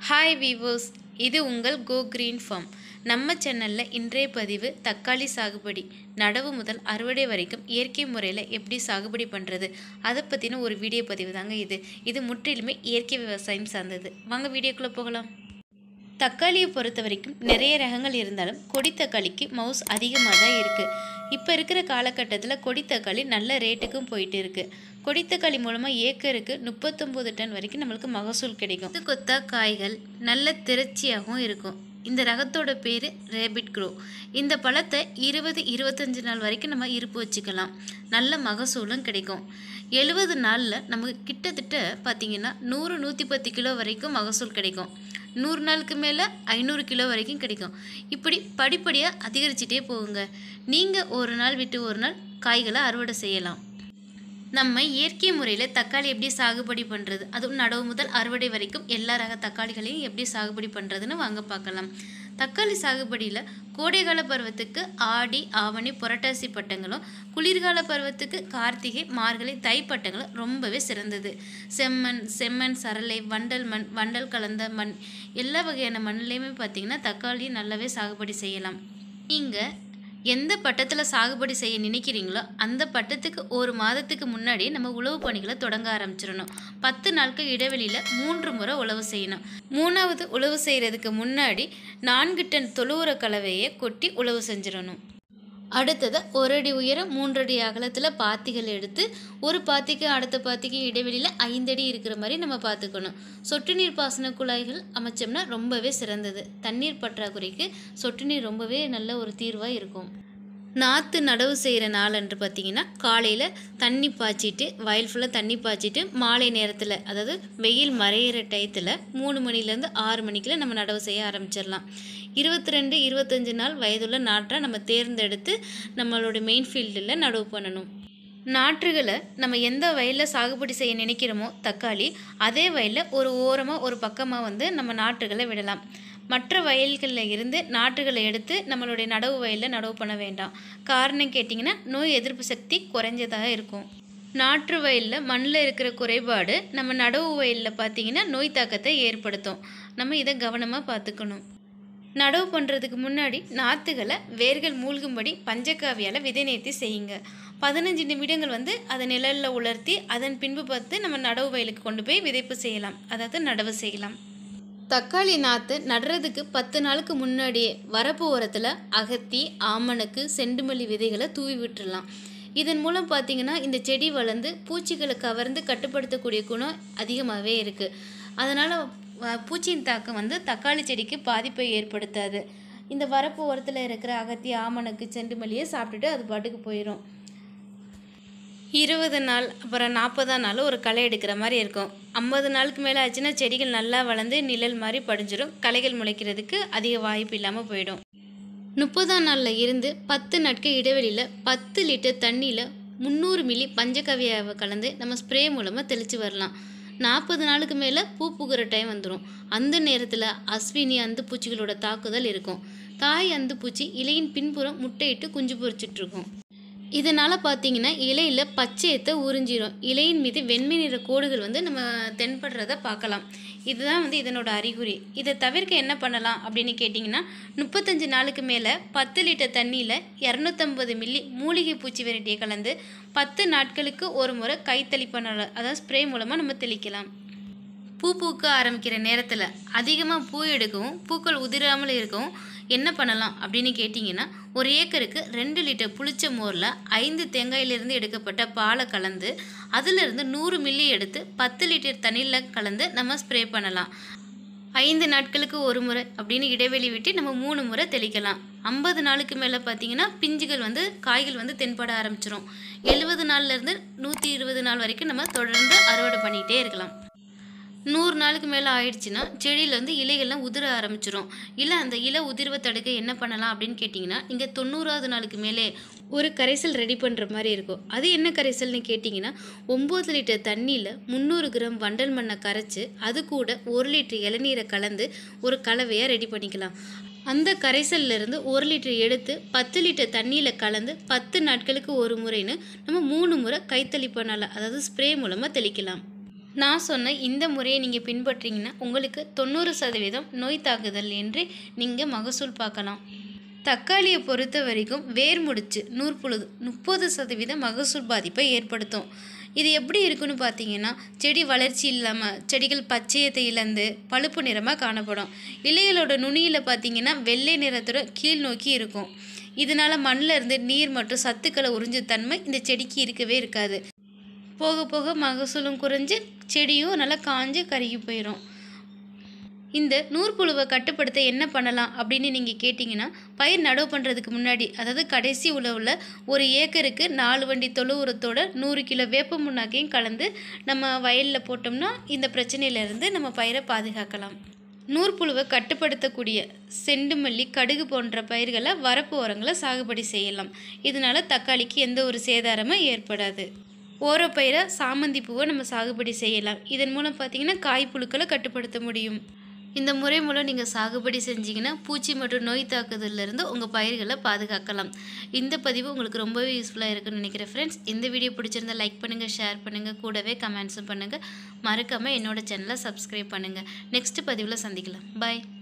hi வீவோஸ் இது உங்கள் கோ green form நம்ம சேனலில் இன்றைய பதிவு தக்காளி சாகுபடி நடவு முதல் அறுவடை வரைக்கும் இயற்கை முறையில் எப்படி சாகுபடி பண்ணுறது அதை பற்றின ஒரு வீடியோ பதிவு தாங்க இது இது முற்றிலுமே இயற்கை விவசாயம் சார்ந்தது வாங்க வீடியோக்குள்ளே போகலாம் தக்காளியை பொறுத்த வரைக்கும் நிறைய ரகங்கள் இருந்தாலும் கொடி தக்காளிக்கு மவுஸ் அதிகமாக தான் இருக்குது இப்போ இருக்கிற காலகட்டத்தில் கொடி தக்காளி நல்ல ரேட்டுக்கும் போயிட்டு இருக்கு கொடி தக்காளி மூலமாக ஏக்கருக்கு முப்பத்தொம்போது டன் வரைக்கும் நம்மளுக்கு மகசூல் கிடைக்கும் கொத்து கொத்தா காய்கள் நல்ல திரட்சியாகவும் இருக்கும் இந்த ரகத்தோட பேர் ரேபிட் க்ரோ இந்த பழத்தை இருபது இருபத்தஞ்சு நாள் வரைக்கும் நம்ம இருப்பு வச்சுக்கலாம் நல்ல மகசூலும் கிடைக்கும் எழுபது நாளில் நமக்கு கிட்டத்தட்ட பார்த்திங்கன்னா நூறு நூற்றி பத்து கிலோ வரைக்கும் மகசூல் கிடைக்கும் நூறு நாளுக்கு மேலே ஐநூறு கிலோ வரைக்கும் கிடைக்கும் இப்படி படிப்படியாக அதிகரிச்சுட்டே போகுங்க நீங்கள் ஒரு நாள் விட்டு ஒரு நாள் காய்களை அறுவடை செய்யலாம் நம்ம இயற்கை முறையில் தக்காளி எப்படி சாகுபடி பண்ணுறது அதுவும் நடவு முதல் அறுவடை வரைக்கும் எல்லா ரக தக்காளிகளையும் எப்படி சாகுபடி பண்ணுறதுன்னு வாங்க பார்க்கலாம் தக்காளி சாகுபடியில் கோடைகால பருவத்துக்கு ஆடி ஆவணி புரட்டாசி பட்டங்களும் குளிர்கால பருவத்துக்கு கார்த்திகை மார்கழி தை பட்டங்களும் ரொம்பவே சிறந்தது செம்மண் செம்மண் சரளை வண்டல் மண் வண்டல் கலந்த மண் எல்லா வகையான மண்ணிலையுமே பார்த்திங்கன்னா தக்காளி நல்லாவே சாகுபடி செய்யலாம் நீங்கள் எந்த பட்டத்தில் சாகுபடி செய்ய நினைக்கிறீங்களோ அந்த பட்டத்துக்கு ஒரு மாதத்துக்கு முன்னாடி நம்ம உழவு பணிகளை தொடங்க ஆரம்பிச்சிடணும் பத்து நாட்கள் இடைவெளியில் மூன்று முறை உழவு செய்யணும் மூணாவது உழவு செய்கிறதுக்கு முன்னாடி நான்கு டன் தொழுவுற கலவையை கொட்டி உழவு செஞ்சிடணும் அடுத்தது ஒரு அடி உயரம் மூன்றடி அகலத்தில் பாத்திகள் எடுத்து ஒரு பாத்திக்கு அடுத்த பாத்திக்கு இடைவெளியில் ஐந்தடி இருக்கிற மாதிரி நம்ம பார்த்துக்கணும் சொட்டு நீர் பாசன குழாய்கள் அமைச்சோம்னா ரொம்பவே சிறந்தது தண்ணீர் பற்றாக்குறைக்கு சொட்டு நீர் ரொம்பவே நல்ல ஒரு தீர்வாக இருக்கும் நாற்று நடவு செய்கிற நாளன்று பார்த்தீங்கன்னா காலையில் தண்ணி பாய்ச்சிட்டு வயல் ஃபுல்லாக தண்ணி பாய்ச்சிட்டு மாலை நேரத்தில் அதாவது வெயில் மறையிற டயத்தில் மூணு மணிலேருந்து ஆறு மணிக்குள்ள நம்ம நடவு செய்ய ஆரம்பிச்சிடலாம் இருபத்தி ரெண்டு இருபத்தஞ்சு நாள் வயதுள்ள நாற்றை நம்ம தேர்ந்தெடுத்து நம்மளோட மெயின் ஃபீல்டில் நடவு பண்ணணும் நாற்றுகளை நம்ம எந்த வயலில் சாகுபடி செய்ய நினைக்கிறோமோ தக்காளி அதே வயலில் ஒரு ஓரமாக ஒரு பக்கமாக வந்து நம்ம நாற்றுகளை விடலாம் மற்ற வயல்களில் இருந்து நாற்றுகளை எடுத்து நம்மளுடைய நடவு வயலில் நடவு பண்ண வேண்டாம் காரணம் கேட்டிங்கன்னா நோய் எதிர்ப்பு சக்தி குறைஞ்சதாக இருக்கும் நாற்று வயலில் மண்ணில் இருக்கிற குறைபாடு நம்ம நடவு வயலில் பார்த்திங்கன்னா நோய் தாக்கத்தை ஏற்படுத்தும் நம்ம இதை கவனமாக பார்த்துக்கணும் நடவு பண்ணுறதுக்கு முன்னாடி நாற்றுகளை வேர்கள் மூழ்கும்படி பஞ்சக்காவியால் விதை நேர்த்தி செய்யுங்க பதினஞ்சு நிமிடங்கள் வந்து அதை நிழலில் உலர்த்தி அதன் பின்பு பார்த்து நம்ம நடவு வயலுக்கு கொண்டு போய் விதைப்பு செய்யலாம் அதாவது நடவு செய்யலாம் தக்காளி நாற்று நடுறதுக்கு பத்து நாளுக்கு முன்னாடியே வரப்பு ஓரத்தில் அகத்தி ஆமணக்கு செண்டுமல்லி விதைகளை தூவி விட்டுறலாம் இதன் மூலம் பார்த்தீங்கன்னா இந்த செடி வளர்ந்து பூச்சிகளை கவர்ந்து கட்டுப்படுத்தக்கூடிய குணம் அதிகமாகவே இருக்குது அதனால் பூச்சியின் தாக்கம் வந்து தக்காளி செடிக்கு பாதிப்பை ஏற்படுத்தாது இந்த வரப்பு ஓரத்தில் இருக்கிற அகத்தி ஆமணக்கு செண்டுமல்லியை சாப்பிட்டுட்டு அது பாட்டுக்கு போயிடும் இருபது நாள் அப்புறம் நாற்பதாம் நாள் ஒரு களை எடுக்கிற மாதிரி இருக்கும் ஐம்பது நாளுக்கு மேலே ஆச்சுன்னா செடிகள் நல்லா வளர்ந்து நிழல் மாதிரி படிஞ்சிடும் களைகள் முளைக்கிறதுக்கு அதிக வாய்ப்பு இல்லாமல் போயிடும் முப்பதாம் நாளில் இருந்து பத்து நாட்கள் இடைவெளியில் பத்து லிட்டர் தண்ணியில் முந்நூறு மில்லி பஞ்சகவியாவை கலந்து நம்ம ஸ்ப்ரே மூலமாக தெளித்து வரலாம் நாற்பது நாளுக்கு மேலே பூ பூக்கிற டைம் வந்துடும் அந்த நேரத்தில் அஸ்வினி அந்து பூச்சிகளோட தாக்குதல் இருக்கும் தாய் அந்து பூச்சி இலையின் பின்புறம் முட்டையிட்டு குஞ்சு பொறிச்சிட்ருக்கும் இதனால் பார்த்தீங்கன்னா இலையில் பச்சையத்தை உறிஞ்சிரும் இலையின் மீது வெண்மை நிற கோடுகள் வந்து நம்ம தென்படுறத பார்க்கலாம் இதுதான் வந்து இதனோட அறிகுறி இதை தவிர்க்க என்ன பண்ணலாம் அப்படின்னு கேட்டிங்கன்னா முப்பத்தஞ்சு நாளுக்கு மேலே பத்து லிட்டர் தண்ணியில் இரநூத்தம்பது மில்லி மூலிகை பூச்சி வெரைட்டியை கலந்து பத்து நாட்களுக்கு ஒரு முறை கைத்தளிப்பான அதாவது ஸ்ப்ரே மூலமாக நம்ம தெளிக்கலாம் பூ பூக்க ஆரம்பிக்கிற நேரத்தில் அதிகமாக பூ எடுக்கவும் பூக்கள் உதிராமல் இருக்கவும் என்ன பண்ணலாம் அப்படின்னு கேட்டிங்கன்னா ஒரு ஏக்கருக்கு ரெண்டு லிட்டர் புளிச்ச மோரில் ஐந்து தேங்காயிலிருந்து எடுக்கப்பட்ட பாலை கலந்து அதிலிருந்து நூறு மில்லி எடுத்து பத்து லிட்டர் தண்ணியில் கலந்து நம்ம ஸ்ப்ரே பண்ணலாம் ஐந்து நாட்களுக்கு ஒரு முறை அப்படின்னு இடைவெளி விட்டு நம்ம மூணு முறை தெளிக்கலாம் ஐம்பது நாளுக்கு மேலே பார்த்தீங்கன்னா பிஞ்சுகள் வந்து காய்கள் வந்து தென்பட ஆரம்பிச்சிரும் எழுபது நாள்லேருந்து நூற்றி இருபது நாள் வரைக்கும் நம்ம தொடர்ந்து அறுவடை பண்ணிகிட்டே இருக்கலாம் நூறு நாளுக்கு மேலே ஆயிடுச்சுன்னா செடியில் வந்து இலைகள்லாம் உதிர ஆரம்பிச்சிரும் இல்லை அந்த இலை உதிர்வை தடுக்க என்ன பண்ணலாம் அப்படின்னு கேட்டிங்கன்னா இங்கே தொண்ணூறாவது நாளுக்கு மேலே ஒரு கரைசல் ரெடி பண்ணுற மாதிரி இருக்கும் அது என்ன கரைசல்னு கேட்டிங்கன்னா ஒம்பது லிட்டர் தண்ணியில் முந்நூறு கிராம் வண்டல் மண்ணை கரைச்சி அது கூட ஒரு லிட்டர் இளநீரை கலந்து ஒரு கலவையாக ரெடி பண்ணிக்கலாம் அந்த கரைசல்ல இருந்து ஒரு லிட்டர் எடுத்து பத்து லிட்டர் தண்ணியில் கலந்து பத்து நாட்களுக்கு ஒரு முறைன்னு நம்ம மூணு முறை கைத்தளிப்பனால அதாவது ஸ்ப்ரே மூலமாக தெளிக்கலாம் நான் சொன்ன இந்த முறையை நீங்கள் பின்பற்றீங்கன்னா உங்களுக்கு தொண்ணூறு சதவீதம் நோய் தாக்குதல் என்று நீங்கள் மகசூல் பார்க்கலாம் தக்காளியை பொறுத்த வரைக்கும் வேர் முடிச்சு நூற்புழுது முப்பது சதவீத மகசூல் பாதிப்பை ஏற்படுத்தும் இது எப்படி இருக்குன்னு பார்த்தீங்கன்னா செடி வளர்ச்சி இல்லாமல் செடிகள் பச்சையத்தை இழந்து பழுப்பு நிறமாக காணப்படும் இலைகளோட நுனியில் பார்த்தீங்கன்னா வெள்ளை நிறத்தோட கீழ் நோக்கி இருக்கும் இதனால் மண்ணில் இருந்து நீர் மற்றும் சத்துக்களை உறிஞ்ச தன்மை இந்த செடிக்கு இருக்கவே இருக்காது போக போக மகசூலும் குறைஞ்சு செடியும் நல்லா காஞ்சு கருகி போயிடும் இந்த நூற்புழுவை கட்டுப்படுத்த என்ன பண்ணலாம் அப்படின்னு நீங்கள் கேட்டிங்கன்னா பயிர் நடவு பண்ணுறதுக்கு முன்னாடி அதாவது கடைசி உழவில் ஒரு ஏக்கருக்கு நாலு வண்டி தொழு உரத்தோட நூறு கிலோ வேப்ப முன்னாக்கையும் கலந்து நம்ம வயலில் போட்டோம்னா இந்த பிரச்சனையிலேருந்து நம்ம பயிரை பாதுகாக்கலாம் நூற்புழுவை கட்டுப்படுத்தக்கூடிய செண்டுமல்லி கடுகு போன்ற பயிர்களை வரப்பு ஓரங்களை சாகுபடி செய்யலாம் இதனால் தக்காளிக்கு எந்த ஒரு சேதாரமும் ஏற்படாது ஓரப்பயிரை சாமந்தி பூவை நம்ம சாகுபடி செய்யலாம் இதன் மூலம் பார்த்திங்கன்னா காய்ப்புழுக்களை கட்டுப்படுத்த முடியும் இந்த முறை மூலம் நீங்கள் சாகுபடி செஞ்சீங்கன்னா பூச்சி மற்றும் நோய் தாக்குதலிருந்து உங்கள் பயிர்களை பாதுகாக்கலாம் இந்த பதிவு உங்களுக்கு ரொம்பவே யூஸ்ஃபுல்லாக இருக்குன்னு நினைக்கிறேன் ஃப்ரெண்ட்ஸ் இந்த வீடியோ பிடிச்சிருந்தா லைக் பண்ணுங்கள் ஷேர் பண்ணுங்கள் கூடவே கமெண்ட்ஸும் பண்ணுங்கள் மறக்காமல் என்னோட சேனலை சப்ஸ்கிரைப் பண்ணுங்கள் நெக்ஸ்ட் பதிவில் சந்திக்கலாம் பாய்